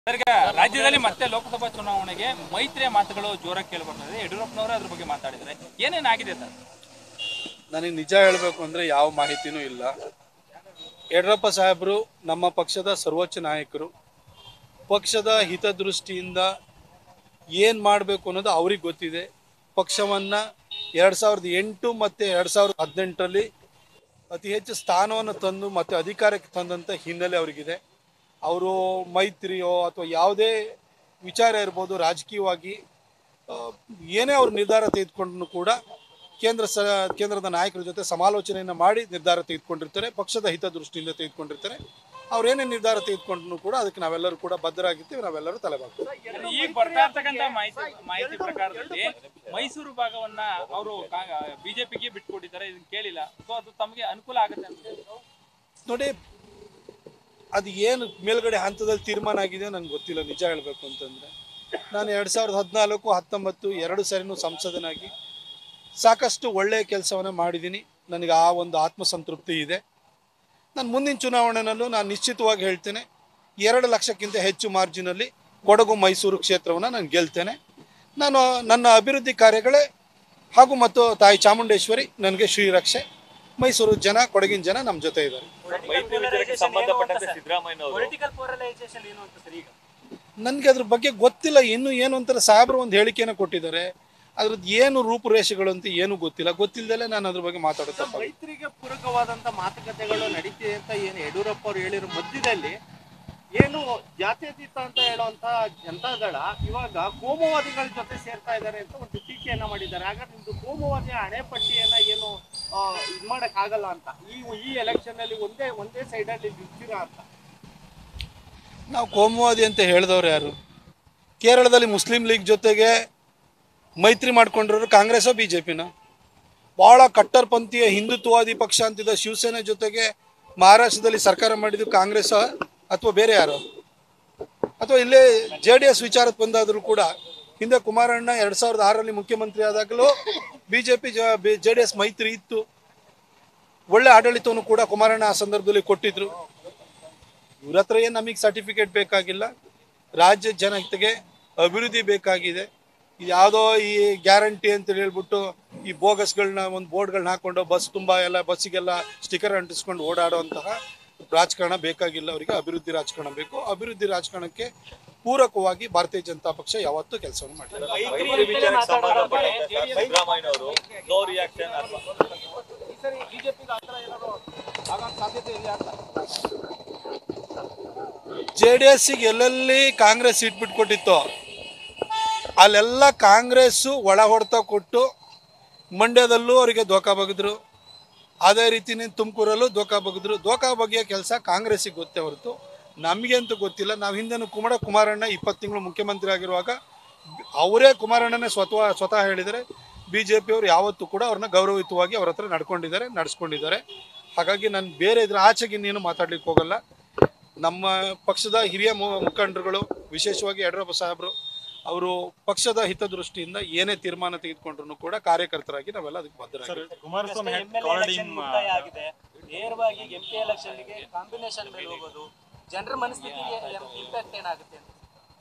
Sir, ಈಗ ರಾಜ್ಯದಲ್ಲಿ ಮತ್ತೆ ಲೋಕಸಭಾ ಚುನಾವಣೆಗೆ ಮೈತ್ರಿಯ ಮಾತುಗಳು ಜೋರಾಗಿ ಕೇಳಿಬರ್ತದೆ ಯಡಿಯೂರಪ್ಪನವರು ಅದ್ರ ಬಗ್ಗೆ ಮಾತಾಡಿದ್ರೆ ಏನೇನಾಗಿದೆ ಸರ್ ನನಗೆ ನಿಜ ಹೇಳಬೇಕು ಅಂದರೆ ಯಾವ ಮಾಹಿತಿನೂ ಇಲ್ಲ ಯಡಿಯೂರಪ್ಪ ಸಾಹೇಬರು ನಮ್ಮ ಪಕ್ಷದ ಸರ್ವೋಚ್ಚ ನಾಯಕರು ಪಕ್ಷದ ಹಿತದೃಷ್ಟಿಯಿಂದ ಏನು ಮಾಡಬೇಕು ಅನ್ನೋದು ಅವ್ರಿಗೆ ಗೊತ್ತಿದೆ ಪಕ್ಷವನ್ನು ಎರಡು ಸಾವಿರದ ಎಂಟು ಮತ್ತು ಎರಡು ಸಾವಿರದ ಹದಿನೆಂಟರಲ್ಲಿ ಅತಿ ಹೆಚ್ಚು ಸ್ಥಾನವನ್ನು ತಂದು ಮತ್ತು ಅಧಿಕಾರಕ್ಕೆ ತಂದಂಥ ಹಿನ್ನೆಲೆ ಅವರಿಗಿದೆ ಅವರು ಮೈತ್ರಿಯೋ ಅಥವಾ ಯಾವುದೇ ವಿಚಾರ ಇರ್ಬೋದು ರಾಜಕೀಯವಾಗಿ ಆ, ಏನೇ ಅವ್ರು ನಿರ್ಧಾರ ತೆಗೆದುಕೊಂಡ್ರು ಕೂಡ ಕೇಂದ್ರ ಸ ಕೇಂದ್ರದ ನಾಯಕರ ಜೊತೆ ಸಮಾಲೋಚನೆಯನ್ನು ಮಾಡಿ ನಿರ್ಧಾರ ತೆಗೆದುಕೊಂಡಿರ್ತಾರೆ ಪಕ್ಷದ ಹಿತದೃಷ್ಟಿಯಿಂದ ತೆಗೆದುಕೊಂಡಿರ್ತಾರೆ ಅವ್ರು ಏನೇ ನಿರ್ಧಾರ ತೆಗೆದುಕೊಂಡ್ರು ಕೂಡ ಅದಕ್ಕೆ ನಾವೆಲ್ಲರೂ ಕೂಡ ಬದ್ಧರಾಗಿರ್ತೀವಿ ನಾವೆಲ್ಲರೂ ತಲೆಬಾಗ್ತೀವಿ ಈಗ ಬರ್ತಾ ಇರ್ತಕ್ಕಂಥ ಮಾಹಿತಿ ಮಾಹಿತಿ ಪ್ರಕಾರದಲ್ಲಿ ಮೈಸೂರು ಭಾಗವನ್ನ ಅವರು ಬಿಜೆಪಿಗೆ ಬಿಟ್ಕೊಟ್ಟಿದ್ದಾರೆ ಇದನ್ನ ಕೇಳಿಲ್ಲ ಸೊ ಅದು ತಮಗೆ ಅನುಕೂಲ ಆಗುತ್ತೆ ಅಂತ ನೋಡಿ ಅದು ಏನು ಮೇಲ್ಗಡೆ ಹಂತದಲ್ಲಿ ತೀರ್ಮಾನ ಆಗಿದೆ ನಂಗೆ ಗೊತ್ತಿಲ್ಲ ನಿಜ ಹೇಳಬೇಕು ಅಂತಂದರೆ ನಾನು ಎರಡು ಸಾವಿರದ ಹದಿನಾಲ್ಕು ಹತ್ತೊಂಬತ್ತು ಎರಡು ಸಾರಿನೂ ಸಂಸದನಾಗಿ ಸಾಕಷ್ಟು ಒಳ್ಳೆಯ ಕೆಲಸವನ್ನು ಮಾಡಿದ್ದೀನಿ ನನಗೆ ಆ ಒಂದು ಆತ್ಮಸಂತೃಪ್ತಿ ಇದೆ ನಾನು ಮುಂದಿನ ಚುನಾವಣೆಯಲ್ಲೂ ನಾನು ನಿಶ್ಚಿತವಾಗಿ ಹೇಳ್ತೇನೆ ಎರಡು ಲಕ್ಷಕ್ಕಿಂತ ಹೆಚ್ಚು ಮಾರ್ಜಿನಲ್ಲಿ ಕೊಡಗು ಮೈಸೂರು ಕ್ಷೇತ್ರವನ್ನು ನಾನು ಗೆಲ್ತೇನೆ ನಾನು ನನ್ನ ಅಭಿವೃದ್ಧಿ ಕಾರ್ಯಗಳೇ ಹಾಗೂ ಮತ್ತು ತಾಯಿ ಚಾಮುಂಡೇಶ್ವರಿ ನನಗೆ ಶ್ರೀರಕ್ಷೆ ಮೈಸೂರು ಜನ ಕೊಡಗಿನ ಜನ ನಮ್ಮ ಜೊತೆ ಇದ್ದಾರೆ ಮೈತ್ರಿ ವಿಚಾರಕ್ಕೆ ಸಂಬಂಧಪಟ್ಟಂತೆ ಸಿದ್ದರಾಮಯ್ಯ ಅವರು ಪೊಲಿಟಿಕಲ್ ಪೋರಲೈಸೇಷನ್ ಏನು ಅಂತ ಸರ್ ಈಗ ನನಗೆ ಅದ್ರ ಬಗ್ಗೆ ಗೊತ್ತಿಲ್ಲ ಇನ್ನು ಏನು ಅಂತಾರೆ ಸಾಹೇಬರು ಒಂದು ಹೇಳಿಕೆಯನ್ನು ಕೊಟ್ಟಿದ್ದಾರೆ ಅದ್ರದ್ದು ಏನು ರೂಪುರೇಷೆಗಳು ಅಂತ ಏನು ಗೊತ್ತಿಲ್ಲ ಗೊತ್ತಿಲ್ಲದಲ್ಲೇ ನಾನು ಅದ್ರ ಬಗ್ಗೆ ಮಾತಾಡುತ್ತಾ ಮೈತ್ರಿಗೆ ಪೂರಕವಾದಂತ ಮಾತುಕತೆಗಳು ನಡೀತಿದೆ ಅಂತ ಏನು ಯಡಿಯೂರಪ್ಪ ಅವರು ಹೇಳಿರೋ ಮಧ್ಯದಲ್ಲಿ ಏನು ಜಾತ್ಯತೀತ ಅಂತ ಹೇಳುವಂತ ಜನತಾದಳ ಇವಾಗ ಕೋಮುವಾದಿಗಳ ಜೊತೆ ಸೇರ್ತಾ ಇದ್ದಾರೆ ಅಂತ ಒಂದು ಟೀಕೆಯನ್ನ ಮಾಡಿದ್ದಾರೆ ಆಗ ನಿಮ್ದು ಕೋಮುವಾದಿಯ ಹಣೆಪಟ್ಟಿಯನ್ನ ಏನು ಆ, ಇದ್ ಮಾಡಕ್ ಆಗಲ್ಲ ಅಂತ ಈ ಈ ಎಲೆಕ್ಷನ್ ಅಲ್ಲಿ ಒಂದೇ ಒಂದೇ ಸೈಡ್ ಅಲ್ಲಿ ನಿಲ್ತೀರಾ ಅಂತ ನಾವು ಕೋಮುವಾದಿ ಅಂತ ಹೇಳಿದವ್ರು ಯಾರು ಕೇರಳದಲ್ಲಿ ಮುಸ್ಲಿಂ ಲೀಗ್ ಜೊತೆಗೆ ಮೈತ್ರಿ ಮಾಡ್ಕೊಂಡಿರೋರು ಕಾಂಗ್ರೆಸ್ಸೋ ಬಿ ಜೆ ಪಿನ ಭಾಳ ಕಟ್ಟರ್ಪಂಥೀಯ ಹಿಂದುತ್ವವಾದಿ ಪಕ್ಷ ಅಂತಿದ್ದ ಶಿವಸೇನೆ ಜೊತೆಗೆ ಮಹಾರಾಷ್ಟ್ರದಲ್ಲಿ ಸರ್ಕಾರ ಮಾಡಿದ್ದು ಕಾಂಗ್ರೆಸ್ ಅಥವಾ ಬೇರೆ ಯಾರು ಅಥವಾ ಇಲ್ಲೇ ಜೆ ಡಿ ಎಸ್ ವಿಚಾರಕ್ಕೆ ಬಂದಾದರೂ ಕೂಡ ಹಿಂದೆ ಕುಮಾರಣ್ಣ ಎರಡು ಸಾವಿರದ ಆರರಲ್ಲಿ ಮುಖ್ಯಮಂತ್ರಿ ಆದಾಗಲೂ B J P J D S ಮೈತ್ರಿ ಇತ್ತು ಒಳ್ಳೆ ಆಡಳಿತವನ್ನು ಕೂಡ ಕುಮಾರಣ್ಣ ಆ ಸಂದರ್ಭದಲ್ಲಿ ಕೊಟ್ಟಿದ್ರು ಇವ್ರ ಹತ್ರ ಏನು ನಮಗೆ ಸರ್ಟಿಫಿಕೇಟ್ ಬೇಕಾಗಿಲ್ಲ ರಾಜ್ಯ ಜನತೆಗೆ ಅಭಿವೃದ್ಧಿ ಬೇಕಾಗಿದೆ ಇದು ಯಾವುದೋ ಈ ಗ್ಯಾರಂಟಿ ಅಂತ ಹೇಳ್ಬಿಟ್ಟು ಈ ಬೋಗಸ್ಗಳನ್ನ ಒಂದು ಬೋರ್ಡ್ಗಳನ್ನ ಹಾಕೊಂಡು ಬಸ್ ತುಂಬ ಎಲ್ಲ ಬಸ್ಸಿಗೆಲ್ಲ ಸ್ಟಿಕರ್ ಅಂಟಿಸ್ಕೊಂಡು ಓಡಾಡುವಂತಹ ರಾಜಕಾರಣ ಬೇಕಾಗಿಲ್ಲ ಅವರಿಗೆ ಅಭಿವೃದ್ಧಿ ರಾಜಕಾರಣ ಬೇಕು ಅಭಿವೃದ್ಧಿ ರಾಜಕಾರಣಕ್ಕೆ ಪೂರಕವಾಗಿ ಭಾರತೀಯ ಜನತಾ ಪಕ್ಷ ಯಾವತ್ತೂ ಕೆಲಸವನ್ನು ಮಾಡಿಲ್ಲ ಮೈತ್ರಿ ವಿಚಾರಕ್ಕೆ ಸಂಬಂಧಪಟ್ಟಂತೆ ಸಿದ್ದರಾಮಯ್ಯ ಅವರು ನೋ ರಿಯಾಕ್ಷನ್ ಜೆ ಡಿ ಎಸ್ಸಿಗೆ ಎಲ್ಲೆಲ್ಲಿ ಕಾಂಗ್ರೆಸ್ ಸೀಟ್ ಬಿಟ್ಕೊಟ್ಟಿತ್ತು ಅಲ್ಲೆಲ್ಲ ಕಾಂಗ್ರೆಸ್ಸು ಒಳ ಹೊಡೆತ ಕೊಟ್ಟು ಮಂಡ್ಯದಲ್ಲೂ ಅವರಿಗೆ ದೋಖಾ ಬಗೆದ್ರು ಅದೇ ರೀತಿನೇ ತುಮಕೂರಲ್ಲೂ ದೋಖಾ ಬಗೆದ್ರು ದೋಖಾ ಬಗೆಯ ಕೆಲಸ ಕಾಂಗ್ರೆಸ್ಸಿಗೆ ಗೊತ್ತೇ ಹೊರತು ನಮಗೆ ಅಂತೂ ಗೊತ್ತಿಲ್ಲ ನಾವು ಹಿಂದೆನೂ ಕುಮಾರ ಕುಮಾರಣ್ಣ ಇಪ್ಪತ್ತು ತಿಂಗಳು ಮುಖ್ಯಮಂತ್ರಿ ಆಗಿರುವಾಗ ಅವರೇ ಕುಮಾರಣ್ಣನೇ ಸ್ವತಃ ಸ್ವತಃ ಹೇಳಿದರೆ ಬಿ ಜೆ ಪಿಯವರು ಯಾವತ್ತೂ ಕೂಡ ಅವ್ರನ್ನ ಗೌರವಯುತವಾಗಿ ಅವ್ರ ಹತ್ರ ನಡ್ಕೊಂಡಿದ್ದಾರೆ ನಡೆಸ್ಕೊಂಡಿದ್ದಾರೆ ಹಾಗಾಗಿ ನಾನು ಬೇರೆ ಇದ್ರ ಆಚೆಗೆ ಇನ್ನೇನು ಮಾತಾಡ್ಲಿಕ್ಕೆ ಹೋಗಲ್ಲ ನಮ್ಮ ಪಕ್ಷದ ಹಿರಿಯ ಮು- ಮುಖಂಡರುಗಳು ವಿಶೇಷವಾಗಿ ಯಡಿಯೂರಪ್ಪ ಸಾಹೇಬರು ಅವರು ಪಕ್ಷದ ಹಿತದೃಷ್ಟಿಯಿಂದ ಏನೇ ತೀರ್ಮಾನ ತೆಗೆದುಕೊಂಡ್ರು ಕೂಡ ಕಾರ್ಯಕರ್ತರಾಗಿ ನಾವೆಲ್ಲ ಅದಕ್ಕೆ ಬದ್ಧರಾಗಿ ಕುಮಾರಸ್ವಾಮಿ ಮುಕ್ತಾಯ ಆಗಿದೆ ನೇರವಾಗಿ ಎಂ ಪಿ ಎಲೆಕ್ಷನ್ಗೆ ಕಾಂಬಿನೇಷನ್ ಮೇಲೆ ಹೋಗೋದು ಜನರ ಮನಸ್ಥಿತಿಗೆ ಇಂಪ್ಯಾಕ್ಟ್ ಏನಾಗುತ್ತೆ ಅಂತ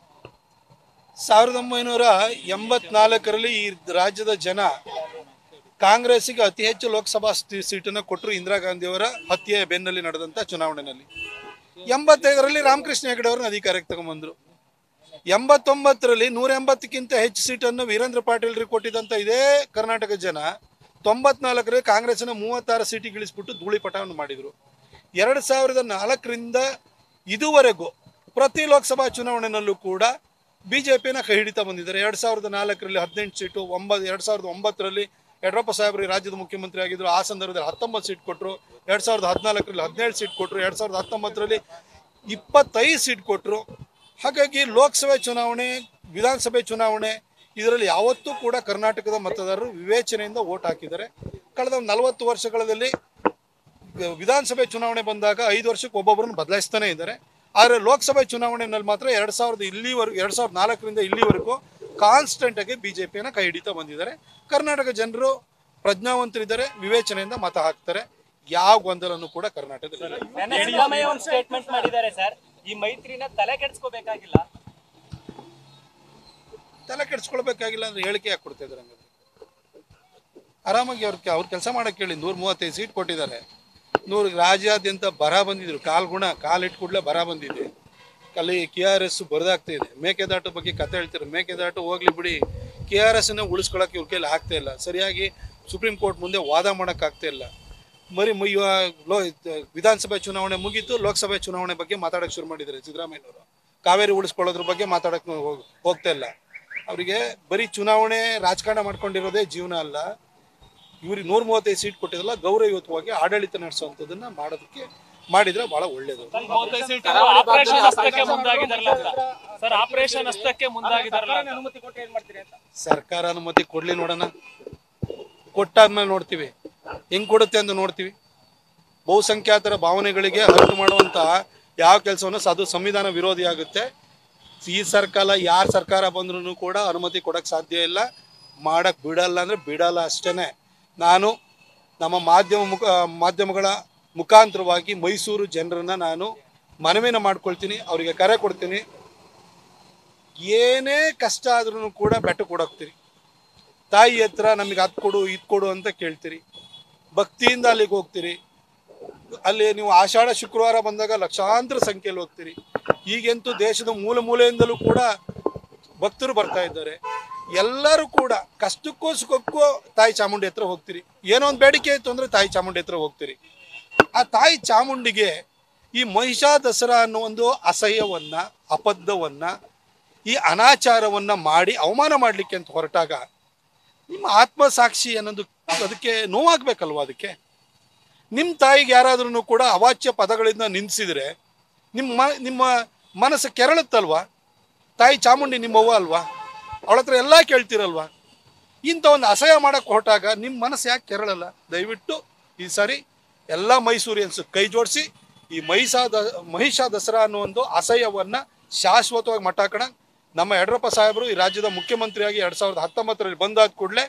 ಸಾವಿರದ ಒಂಬೈನೂರ ಎಂಬತ್ನಾಲ್ಕರಲ್ಲಿ ಈ ರಾಜ್ಯದ ಜನ ಕಾಂಗ್ರೆಸ್ಸಿಗೆ ಅತಿ ಹೆಚ್ಚು ಲೋಕಸಭಾ ಸ್ಥಿ- ಸೀಟನ್ನು ಕೊಟ್ಟರು ಇಂದಿರಾ ಗಾಂಧಿಯವರ ಹತ್ಯೆಯ ಬೆನ್ನಲ್ಲಿ ನಡೆದಂಥ ಚುನಾವಣೆಯಲ್ಲಿ ಎಂಬತ್ತೈದರಲ್ಲಿ ರಾಮಕೃಷ್ಣ ಹೆಗಡೆ ಅವರನ್ನ ಅಧಿಕಾರಕ್ಕೆ ತಗೊಂಬಂದರು ಎಂಬತ್ತೊಂಬತ್ತರಲ್ಲಿ ನೂರ ಎಂಬತ್ತಕ್ಕಿಂತ ಹೆಚ್ಚು ಸೀಟನ್ನು ವೀರೇಂದ್ರ ಪಾಟೀಲ್ರಿಗೆ ಕೊಟ್ಟಿದ್ದಂಥ ಇದೇ ಕರ್ನಾಟಕ ಜನ ತೊಂಬತ್ನಾಲ್ಕರಲ್ಲಿ ಕಾಂಗ್ರೆಸ್ನ ಮೂವತ್ತಾರು ಸೀಟಿಗೆ ಇಳಿಸ್ಬಿಟ್ಟು ಧೂಳಿಪಟವನ್ನು ಮಾಡಿದರು ಎರಡು ಸಾವಿರದ ನಾಲ್ಕರಿಂದ ಇದುವರೆಗೂ ಪ್ರತಿ ಲೋಕಸಭಾ ಚುನಾವಣೆಯಲ್ಲೂ ಕೂಡ ಬಿ ಜೆ ಪಿನ ಕೈ ಹಿಡಿತಾ ಬಂದಿದ್ದಾರೆ ಎರಡು ಸಾವಿರದ ನಾಲ್ಕರಲ್ಲಿ ಹದಿನೆಂಟು ಸೀಟು ಒಂಬತ್ತು ಎರಡು ಸಾವಿರದ ಒಂಬತ್ತರಲ್ಲಿ ಯಡಿಯೂರಪ್ಪ ಸಾಹೇಬರು ಈ ರಾಜ್ಯದ ಮುಖ್ಯಮಂತ್ರಿ ಆಗಿದ್ದರು ಆ ಸಂದರ್ಭದಲ್ಲಿ ಹತ್ತೊಂಬತ್ತು ಸೀಟ್ ಕೊಟ್ಟರು ಎರಡು ಸಾವಿರದ ಹದಿನಾಲ್ಕರಲ್ಲಿ ಹದಿನೇಳು ಸೀಟ್ ಕೊಟ್ಟರು ಎರಡು ಸಾವಿರದ ಹತ್ತೊಂಬತ್ತರಲ್ಲಿ ಇಪ್ಪತ್ತೈದು ಸೀಟ್ ಕೊಟ್ಟರು ಹಾಗಾಗಿ ಲೋಕಸಭೆ ಚುನಾವಣೆ ವಿಧಾನಸಭೆ ಚುನಾವಣೆ ಇದರಲ್ಲಿ ಯಾವತ್ತೂ ಕೂಡ ಕರ್ನಾಟಕದ ಮತದಾರರು ವಿವೇಚನೆಯಿಂದ ಓಟ್ ಹಾಕಿದ್ದಾರೆ ಕಳೆದ ಒಂದು ನಲವತ್ತು ವರ್ಷಗಳಲ್ಲಿ ವಿಧಾನಸಭೆ ಚುನಾವಣೆ ಬಂದಾಗ ಐದು ವರ್ಷಕ್ಕೆ ಒಬ್ಬೊಬ್ಬರನ್ನು ಬದಲಾಯಿಸ್ತಾನೆ ಇದ್ದಾರೆ ಆದರೆ ಲೋಕಸಭೆ ಚುನಾವಣೆಯಲ್ಲಿ ಮಾತ್ರ ಎರಡು ಸಾವಿರದ ಇಲ್ಲಿವರೆಗೂ ಎರಡು ಸಾವಿರದ ನಾಲ್ಕರಿಂದ ಇಲ್ಲಿವರೆಗೂ ಕಾನ್ಸ್ಟೆಂಟ್ ಆಗಿ ಬಿಜೆಪಿಯನ್ನು ಕೈ ಹಿಡಿತಾ ಬಂದಿದ್ದಾರೆ ಕರ್ನಾಟಕ ಜನರು ಪ್ರಜ್ಞಾವಂತರಿದ್ದಾರೆ ವಿವೇಚನೆಯಿಂದ ಮತ ಹಾಕ್ತಾರೆ ಯಾವ ಗೊಂದಲನೂ ಕೂಡ ಕರ್ನಾಟಕದಲ್ಲಿ ಇಲ್ಲ. ಸಿದ್ದರಾಮಯ್ಯ ಒಂದು ಸ್ಟೇಟ್ಮೆಂಟ್ ಮಾಡಿದ್ದಾರೆ ಸರ್ ಈ ಮೈತ್ರಿನ ತಲೆ ಕೆಡಿಸ್ಕೋಬೇಕಾಗಿಲ್ಲ ತಲೆ ಕೆಡಿಸ್ಕೊಳ್ಬೇಕಾಗಿಲ್ಲ ಅಂದ್ರೆ ಹೇಳಿಕೆ ಯಾಕೆ ಕೊಡ್ತಾ ಇದ್ದಾರೆ ಹಂಗಾದ್ರೆ ಆರಾಮಾಗಿ ಅವ್ರ ಅವ್ರ ಕೆಲಸ ಮಾಡಕ್ಕೆ ಹೇಳಿ ನೂರ ಮೂವತ್ತೈದು ಸೀಟ್ ಕೊಟ್ಟಿದ್ದಾರೆ ನೂರು ರಾಜ್ಯಾದ್ಯಂತ ಬರ ಬಂದಿದ್ರು ಕಾಲ್ ಗುಣ ಕಾಲ್ ಇಟ್ ಕೂಡಲೇ ಬರ ಬಂದಿದೆ ಅಲ್ಲಿ ಕೆ ಆರ್ ಎಸ್ ಬರದಾಗ್ತಾ ಇದೆ ಮೇಕೆದಾಟು ಬಗ್ಗೆ ಕತೆ ಹೇಳ್ತಾರೆ ಮೇಕೆದಾಟು ಹೋಗ್ಲಿ ಬಿಡಿ ಕೆ ಆರ್ ಎಸ್ ಉಳಿಸ್ಕೊಳಕ್ಕೆ ಇವ್ರ ಕೈಲಿ ಆಗ್ತಾ ಇಲ್ಲ ಸರಿಯಾಗಿ ಸುಪ್ರೀಂ ಕೋರ್ಟ್ ಮುಂದೆ ವಾದ ಮಾಡಕ್ ಆಗ್ತಾ ಇಲ್ಲ ಮರಿ ಮು- ಇವ ಲೋ ವಿಧಾನಸಭೆ ಚುನಾವಣೆ ಮುಗೀತು ಲೋಕಸಭೆ ಚುನಾವಣೆ ಬಗ್ಗೆ ಮಾತಾಡಕ್ಕೆ ಶುರು ಮಾಡಿದ್ದಾರೆ ಸಿದ್ದರಾಮಯ್ಯನವರು ಕಾವೇರಿ ಉಳಿಸ್ಕೊಳ್ಳೋದ್ರ ಬಗ್ಗೆ ಮಾತಾಡಕ್ಕೆ ಹೋಗ್- ಹೋಗ್ತಾ ಇಲ್ಲ ಅವರಿಗೆ ಬರೀ ಚುನಾವಣೆ ರಾಜಕಾರಣ ಮಾಡ್ಕೊಂಡಿರೋದೇ ಜೀವನ ಅಲ್ಲ ಇವ್ರಿಗೆ ನೂರ ಮೂವತ್ತೈದು ಸೀಟ್ ಕೊಟ್ಟಿದ್ದಲ್ಲ ಗೌರವಯುತವಾಗಿ ಆಡಳಿತ ನಡೆಸುವಂಥದ್ದನ್ನ ಮಾಡೋದಕ್ಕೆ ಮಾಡಿದ್ರೆ ಬಹಳ ಒಳ್ಳೇದು ಮೂವತ್ತೈದು ಸೀಟ್ ಆಪರೇಷನ್ ಹಸ್ತಕ್ಕೆ ಮುಂದಾಗಿದಾರಲ್ಲ ಅಂತ ಸರ್ ಆಪರೇಷನ್ ಹಸ್ತಕ್ಕೆ ಮುಂದಾಗಿದಾರಲ್ಲ ಅಂತ. ಅನುಮತಿ ಕೊಟ್ಟು ಏನ್ ಮಾಡ್ತೀರಿ ಅಂತ ಸರ್ಕಾರ ಅನುಮತಿ ಕೊಡ್ಲಿ ನೋಡೋಣ ಕೊಟ್ಟಾದ್ಮೇಲೆ ನೋಡ್ತೀವಿ ಹೆಂಗ್ ಕೊಡುತ್ತೆ ಅಂತ ನೋಡ್ತೀವಿ ಬಹುಸಂಖ್ಯಾತರ ಭಾವನೆಗಳಿಗೆ ಹರಟು ಮಾಡುವಂತ ಯಾವ ಕೆಲಸವನ್ನು ಅದು ಸಂವಿಧಾನ ವಿರೋಧಿ ಆಗುತ್ತೆ ಈ ಸರ್ಕಾರ ಯಾರ ಸರ್ಕಾರ ಬಂದ್ರೂ ಕೂಡ ಅನುಮತಿ ಕೊಡಕ್ ಸಾಧ್ಯ ಇಲ್ಲ ಮಾಡಕ್ ಬಿಡಲ್ಲ ಅಂದ್ರೆ ಬಿಡಲ್ಲ ಅಷ್ಟೇನೆ ನಾನು ನಮ್ಮ ಮಾಧ್ಯಮ ಮುಖ ಮಾಧ್ಯಮಗಳ ಮುಖಾಂತರವಾಗಿ ಮೈಸೂರು ಜನರನ್ನ ನಾನು ಮನವಿನ ಮಾಡ್ಕೊಳ್ತೀನಿ ಅವರಿಗೆ ಕರೆ ಕೊಡ್ತೀನಿ ಏನೇ ಕಷ್ಟ ಆದ್ರೂ ಕೂಡ ಬೆಟ್ಟ ಕೊಡೋಗ್ತೀರಿ ತಾಯಿ ಹತ್ರ ನಮಗೆ ಅದು ಕೊಡು ಇದು ಕೊಡು ಅಂತ ಕೇಳ್ತೀರಿ ಭಕ್ತಿಯಿಂದ ಅಲ್ಲಿಗೆ ಹೋಗ್ತೀರಿ ಅಲ್ಲಿ ನೀವು ಆಷಾಢ ಶುಕ್ರವಾರ ಬಂದಾಗ ಲಕ್ಷಾಂತರ ಸಂಖ್ಯೆಯಲ್ಲಿ ಹೋಗ್ತೀರಿ ಈಗಂತೂ ದೇಶದ ಮೂಲೆ ಮೂಲೆಯಿಂದಲೂ ಕೂಡ ಭಕ್ತರು ಬರ್ತಾ ಇದ್ದಾರೆ ಎಲ್ಲರೂ ಕೂಡ ಕಷ್ಟಕ್ಕೂ ಸುಖಕ್ಕೂ ತಾಯಿ ಚಾಮುಂಡಿ ಹತ್ರ ಹೋಗ್ತೀರಿ ಏನೋ ಒಂದು ಬೇಡಿಕೆ ಇತ್ತು ಅಂದ್ರೆ ತಾಯಿ ಚಾಮುಂಡಿ ಹತ್ರ ಹೋಗ್ತೀರಿ ಆ ತಾಯಿ ಚಾಮುಂಡಿಗೆ ಈ ಮಹಿಷಾ ದಸರಾ ಅನ್ನೋ ಒಂದು ಅಸಹ್ಯವನ್ನ ಅಬದ್ಧವನ್ನ ಈ ಅನಾಚಾರವನ್ನ ಮಾಡಿ ಅವಮಾನ ಮಾಡಲಿಕ್ಕೆ ಅಂತ ಹೊರಟಾಗ ನಿಮ್ಮ ಆತ್ಮಸಾಕ್ಷಿ ಅನ್ನೋದು ಅದಕ್ಕೆ ನೋವಾಗ್ಬೇಕಲ್ವಾ ಅದಕ್ಕೆ ನಿಮ್ಮ ತಾಯಿಗೆ ಯಾರಾದ್ರೂ ಕೂಡ ಅವಾಚ್ಯ ಪದಗಳಿಂದ ನಿಂದಿಸಿದ್ರೆ ನಿಮ್ಮ ಮ- ನಿಮ್ಮ ಮನಸ್ಸು ಕೆರಳುತ್ತಲ್ವಾ ತಾಯಿ ಚಾಮುಂಡಿ ನಿಮ್ಮವ್ವ ಅಲ್ವಾ ಅವಳ ಹತ್ರ ಎಲ್ಲ ಕೇಳ್ತಿರಲ್ವಾ ಇಂಥ ಒಂದು ಅಸಹ್ಯ ಮಾಡಕ್ಕೆ ಹೊರಟಾಗ ನಿಮ್ಮ ಮನಸ್ಸು ಯಾಕೆ ಕೆರಳಲ್ಲ ದಯವಿಟ್ಟು ಈ ಸಾರಿ ಎಲ್ಲ ಮೈಸೂರಿಯನ್ಸ್ ಕೈ ಜೋಡಿಸಿ ಈ ಮಹಿಷಾ ದ ಮಹಿಷಾ ದಸರಾ ಅನ್ನೋ ಒಂದು ಅಸಹ್ಯವನ್ನ ಶಾಶ್ವತವಾಗಿ ಮಟ್ಟ ಹಾಕೋಣ ನಮ್ಮ ಯಡಿಯೂರಪ್ಪ ಸಾಹೇಬರು ಈ ರಾಜ್ಯದ ಮುಖ್ಯಮಂತ್ರಿಯಾಗಿ ಎರಡ್ ಸಾವಿರದ ಹತ್ತೊಂಬತ್ತರಲ್ಲಿ ಬಂದಾದ ಕೂಡಲೇ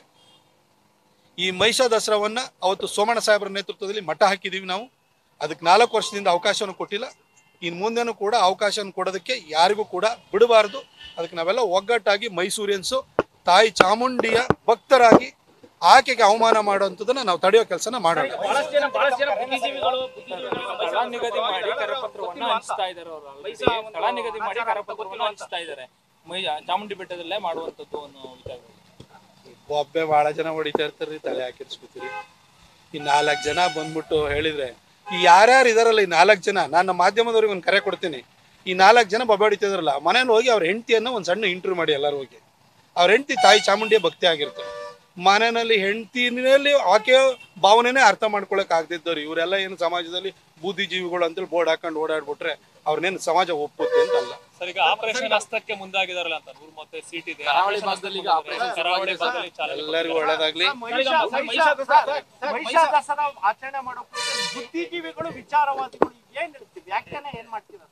ಈ ಮಹಿಷಾ ದಸರಾವನ್ನ ಅವತ್ತು ಸೋಮಣ್ಣ ಸಾಹೇಬರ ನೇತೃತ್ವದಲ್ಲಿ ಮಟ್ಟ ಹಾಕಿದೀವಿ ನಾವು ಅದಕ್ಕೆ ನಾಲ್ಕು ವರ್ಷದಿಂದ ಅವಕಾಶವನ್ನು ಕೊಟ್ಟಿಲ್ಲ ಇನ್ನು ಮುಂದೆನೂ ಕೂಡ ಅವಕಾಶವನ್ನು ಕೊಡೋದಕ್ಕೆ ಯಾರಿಗೂ ಕೂಡ ಬಿಡಬಾರ್ದು ಅದಕ್ಕೆ ನಾವೆಲ್ಲ ಒಗ್ಗಟ್ಟಾಗಿ ಮೈಸೂರಿಯನ್ಸು ತಾಯಿ ಚಾಮುಂಡಿಯ ಭಕ್ತರಾಗಿ ಆಕೆಗೆ ಅವಮಾನ ಮಾಡುವಂಥದ್ದನ್ನ ನಾವು ತಡೆಯೋ ಕೆಲಸನ ಮಾಡೋಣ ಬಹಳಷ್ಟು ಜನ ಬಹಳಷ್ಟು ಜನ ಬುದ್ಧಿಜೀವಿಗಳು ಸ್ಥಳ ನಿಗದಿ ಮಾಡಿ ಕರಪತ್ರವನ್ನ ಹಂಚ್ತಾ ಇದ್ದಾರೆ ಅವರು already. ಸ್ಥಳ ನಿಗದಿ ಮಾಡಿ ಕರಪತ್ರವನ್ನ ಹಂಚ್ತಾ ಇದ್ದಾರೆ ಮೈ ಚಾಮುಂಡಿ ಬೆಟ್ಟದಲ್ಲೇ ಮಾಡುವಂತದ್ದು ಅನ್ನೋ ವಿಚಾರ ಬೊಬ್ಬೆ ಭಾಳ ಜನ ಹೊಡಿತಾ ಇರ್ತಾರೆ ತಲೆ ಹಾಕಿರ್ಸ್ಕೊತೀರಿ ಈ ನಾಲ್ಕು ಜನ ಬಂದ್ಬಿಟ್ಟು ಹೇಳಿದ್ರೆ ಈ ಯಾರ್ಯಾರು ಇದಾರಲ್ಲ ಈ ನಾಲ್ಕು ಜನ ನಾನು ನಮ್ಮ ಮಾಧ್ಯಮದವ್ರಿಗೆ ಒಂದು ಕರೆ ಕೊಡ್ತೀನಿ ಈ ನಾಲ್ಕು ಜನ ಬೊಬ್ಬೆ ಹೊಡಿತಿದ್ರಲ್ಲ ಮನೇಲಿ ಹೋಗಿ ಅವ್ರ ಹೆಂಡತಿಯನ್ನ ಒಂದು ಸಣ್ಣ ಇಂಟರ್ವ್ಯೂ ಮಾಡಿ ಎಲ್ಲರೂ ಹೋಗಿ ಅವ್ರ ಹೆಂಡತಿ ತಾಯಿ ಚಾಮುಂಡಿಯ ಭಕ್ತಿ ಆಗಿರ್ತಾರೆ ಮನೆಯಲ್ಲಿ ಹೆಂಡತಿನಲ್ಲಿ ಆಕೆ ಭಾವನೆನೇ ಅರ್ಥ ಮಾಡ್ಕೊಳಕ್ ಆಗದಿದ್ದವ್ರು ಇವರೆಲ್ಲ ಏನು ಸಮಾಜದಲ್ಲಿ ಬುದ್ಧಿಜೀವಿಗಳು ಅಂತೇಳಿ ಬೋರ್ಡ್ ಹಾಕೊಂಡು ಓಡಾಡ್ಬಿಟ್ರೆ ಅವ್ರನ್ನೇನು ಸಮಾಜ ಒಪ್ಪುತ್ತೆ ಅಂತ ಅಲ್ಲ ಸರ್ ಈಗ ಆಪರೇಷನ್ ಹಸ್ತಕ್ಕೆ ಮುಂದಾಗಿದಾರಲ್ಲ ಅಂತ ನೂರ ಮೂವತ್ತೈದು ಸೀಟ್ ಇದೆ ಕರಾವಳಿ ಭಾಗದಲ್ಲಿ ಕರಾವಳಿ ಭಾಗದಲ್ಲಿ ಚಾಲನೆ ಎಲ್ಲರಿಗೂ ಒಳ್ಳೇದಾಗ್ಲಿ ಮಹಿಷಾ ಮಹಿಷಾ- ಮಹಿಷಾ ದಸರಾ ಆಚರಣೆ ಮಾಡೋ ಕುರಿತು ಬುದ್ಧಿಜೀವಿಗಳು ವಿಚಾರವಾದಿಗಳು ಏನ್ ಹೇಳ್ತೀವಿ ವ್ಯಾಖ್ಯಾನ ಏನ್ ಮಾಡ್ತೀರ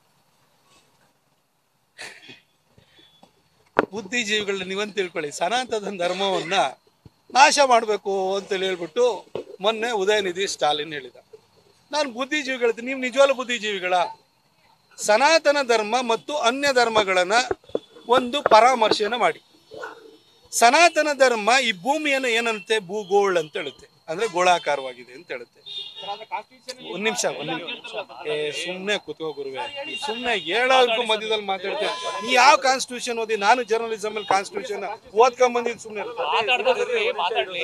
ಬುದ್ಧಿಜೀವಿಗಳನ್ನ ನೀವಂತ ತಿಳ್ಕೊಳ್ಳಿ ಸನಾತನ ಧರ್ಮವನ್ನ ನಾಶ ಮಾಡಬೇಕು ಅಂತೇಳಿ ಹೇಳ್ಬಿಟ್ಟು ಮೊನ್ನೆ ಉದಯನಿಧಿ ಸ್ಟಾಲಿನ್ ಹೇಳಿದ ನಾನು ಬುದ್ಧಿಜೀವಿಗಳ ನೀವು ನಿಜವಾಗ್ಲೂ ಬುದ್ಧಿಜೀವಿಗಳ ಸನಾತನ ಧರ್ಮ ಮತ್ತು ಅನ್ಯ ಧರ್ಮಗಳನ್ನ ಒಂದು ಪರಾಮರ್ಶೆಯನ್ನು ಮಾಡಿ ಸನಾತನ ಧರ್ಮ ಈ ಭೂಮಿಯನ್ನು ಏನಂತೆ ಭೂಗೋಳ್ ಅಂತ ಹೇಳುತ್ತೆ ಅಂದ್ರೆ ಗೋಳಾಕಾರವಾಗಿದೆ ಅಂತ ಹೇಳುತ್ತೆ ಒಂದ್ ನಿಮಿಷ ಒಂದ್ ನಿಮಿಷ ಏ ಸುಮ್ನೆ ಕುತ್ಕೋ ಗುರುವೆ ಸುಮ್ನೆ ಹೇಳೋದಕ್ಕೂ ಮಧ್ಯದಲ್ಲಿ ಮಾತಾಡ್ತೇವೆ ನೀ ಯಾವ ಕಾನ್ಸ್ಟಿಟ್ಯೂಷನ್ ಓದಿ ನಾನು ಜರ್ನಲಿಸಮ್ ಅಲ್ಲಿ ಕಾನ್ಸ್ಟಿಟ್ಯೂಷನ್ ಓದ್ಕೊಂಡ್ ಬಂದಿದ್ದು ಸುಮ್ನೆ ಇರು. ಮಾತಾಡ್ತಿರ್ರಿ ಮಾತಾಡ್ಲಿ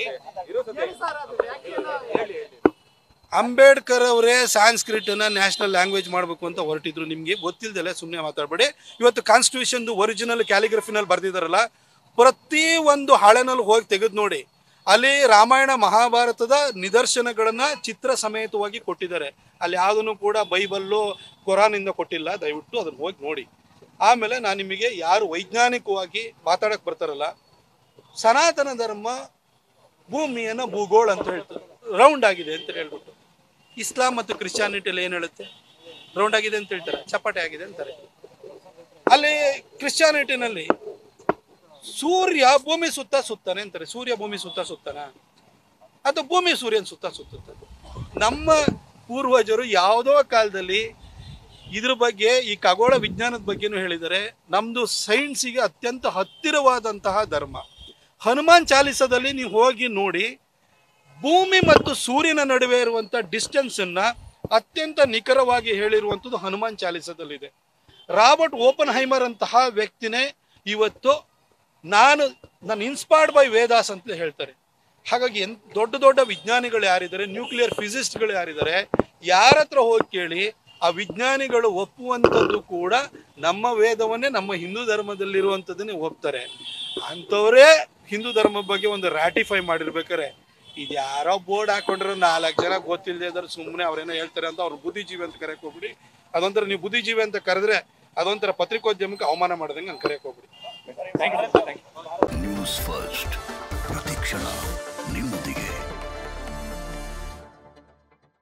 ಅಂಬೇಡ್ಕರ್ ಅವರೇ ಸಾಂಸ್ಕ್ರಿಟ್ ನ ನ್ಯಾಷನಲ್ ಲ್ಯಾಂಗ್ವೇಜ್ ಮಾಡಬೇಕು ಅಂತ ಹೊರಟಿದ್ರು ನಿಮ್ಗೆ ಗೊತ್ತಿಲ್ದಲೆ ಸುಮ್ಮನೆ ಮಾತಾಡಬೇಡಿ ಇವತ್ತು ಕಾನ್ಸ್ಟಿಟ್ಯೂಷನ್ ಒರಿಜಿನಲ್ ಕ್ಯಾಲಿಗ್ರಫಿನಲ್ಲಿ ಬರ್ದಿದಾರಲ್ಲ ಪ್ರತಿ ಒಂದು ಹಾಳೆನಲ್ಲಿ ಹೋಗಿ ತೆಗೆದು ನೋಡಿ ಅಲ್ಲಿ ರಾಮಾಯಣ ಮಹಾಭಾರತದ ನಿದರ್ಶನಗಳನ್ನ ಚಿತ್ರ ಸಮೇತವಾಗಿ ಕೊಟ್ಟಿದ್ದಾರೆ ಅಲ್ಲಿ ಯಾವುದನ್ನು ಕೂಡ ಬೈಬಲ್ಲು ಕುರಾನಿಂದ ಕೊಟ್ಟಿಲ್ಲ ದಯವಿಟ್ಟು ಅದನ್ನ ಹೋಗಿ ನೋಡಿ ಆಮೇಲೆ ನಾನು ನಿಮಗೆ ಯಾರು ವೈಜ್ಞಾನಿಕವಾಗಿ ಮಾತಾಡಕ್ ಬರ್ತಾರಲ್ಲ ಸನಾತನ ಧರ್ಮ ಭೂಮಿಯನ್ನ ಭೂಗೋಳ ಅಂತ ಹೇಳ್ತಾರೆ ರೌಂಡ್ ಆಗಿದೆ ಅಂತ ಹೇಳ್ಬಿಟ್ಟು ಇಸ್ಲಾಂ ಮತ್ತು ಕ್ರಿಶ್ಚಿಯಾನಿಟಿಯಲ್ಲಿ ಏನು ಹೇಳುತ್ತೆ ರೌಂಡ್ ಆಗಿದೆ ಅಂತ ಹೇಳ್ತಾರೆ ಚಪಾಟೆ ಆಗಿದೆ ಅಂತಾರೆ ಅಲ್ಲಿ ಕ್ರಿಶ್ಚಿಯಾನಿಟಿನಲ್ಲಿ ಸೂರ್ಯ ಭೂಮಿ ಸುತ್ತ ಸುತ್ತಾನೆ ಅಂತಾರೆ ಸೂರ್ಯ ಭೂಮಿ ಸುತ್ತ ಸುತ್ತಾನ ಅದು ಭೂಮಿ ಸೂರ್ಯನ ಸುತ್ತ ಸುತ್ತುತ್ತೆ ನಮ್ಮ ಪೂರ್ವಜರು ಯಾವುದೋ ಕಾಲದಲ್ಲಿ ಇದ್ರ ಬಗ್ಗೆ ಈ ಖಗೋಳ ವಿಜ್ಞಾನದ ಬಗ್ಗೆನೂ ಹೇಳಿದರೆ ನಮ್ದು ಸೈನ್ಸಿಗೆ ಅತ್ಯಂತ ಹತ್ತಿರವಾದಂತಹ ಧರ್ಮ ಹನುಮಾನ್ ಚಾಲಿಸದಲ್ಲಿ ನೀವು ಹೋಗಿ ನೋಡಿ ಭೂಮಿ ಮತ್ತು ಸೂರ್ಯನ ನಡುವೆ ಇರುವಂತ ಡಿಸ್ಟೆನ್ಸ್ ಅನ್ನ ಅತ್ಯಂತ ನಿಖರವಾಗಿ ಹೇಳಿರುವಂಥದ್ದು ಹನುಮಾನ್ ಚಾಲಿಸದಲ್ಲಿದೆ ರಾಬರ್ಟ್ ಓಪನ್ ಹೈಮರ್ ಅಂತಹ ವ್ಯಕ್ತಿನೇ ಇವತ್ತು ನಾನು ನಾನು ಇನ್ಸ್ಪೈರ್ಡ್ ಬೈ ವೇದಾಸ್ ಅಂತ ಹೇಳ್ತಾರೆ ಹಾಗಾಗಿ ಎನ್ ದೊಡ್ಡ ದೊಡ್ಡ ವಿಜ್ಞಾನಿಗಳು ಯಾರಿದ್ದಾರೆ ನ್ಯೂಕ್ಲಿಯರ್ ಫಿಸಿಸ್ಟ್ಗಳು ಯಾರಿದ್ದಾರೆ ಯಾರ ಹತ್ರ ಹೋಗಿ ಕೇಳಿ ಆ ವಿಜ್ಞಾನಿಗಳು ಒಪ್ಪುವಂಥದ್ದು ಕೂಡ ನಮ್ಮ ವೇದವನ್ನೇ ನಮ್ಮ ಹಿಂದೂ ಧರ್ಮದಲ್ಲಿರುವಂಥದ್ದನ್ನೇ ಒಪ್ತಾರೆ ಅಂಥವರೇ ಹಿಂದೂ ಧರ್ಮದ ಬಗ್ಗೆ ಒಂದು ರಾಟಿಫೈ ಮಾಡಿರ್ಬೇಕಾರೆ ಇದು ಯಾರೋ ಬೋರ್ಡ್ ಹಾಕೊಂಡ್ರೆ ನಾಲ್ಕು ಜನ ಗೊತ್ತಿಲ್ಲದೆ ಇದ್ದಾರೆ ಸುಮ್ಮನೆ ಅವ್ರೇನೋ ಹೇಳ್ತಾರೆ ಅಂತ ಅವ್ರು ಬುದ್ಧಿಜೀವಿ ಅಂತ ಕರೆಯಕ್ ಹೋಗ್ಬಿಡಿ ಅದೊಂಥರ ನೀವು ಬುದ್ಧಿಜೀವಿ ಅಂತ ಕರೆದ್ರೆ ಅದೊಂಥರ ಪತ್ರಿಕೋದ್ಯಮಕ್ಕೆ ಅವಮಾನ ಮಾಡ್ದಂಗೆ ಹಂಗೆ ಕರೆಯಕ್ ಹೋಗ್ಬಿಡಿ thank you thank you news first ಪ್ರತಿಕ್ಷಣ ನಿಮ್ಮೊಂದಿಗೆ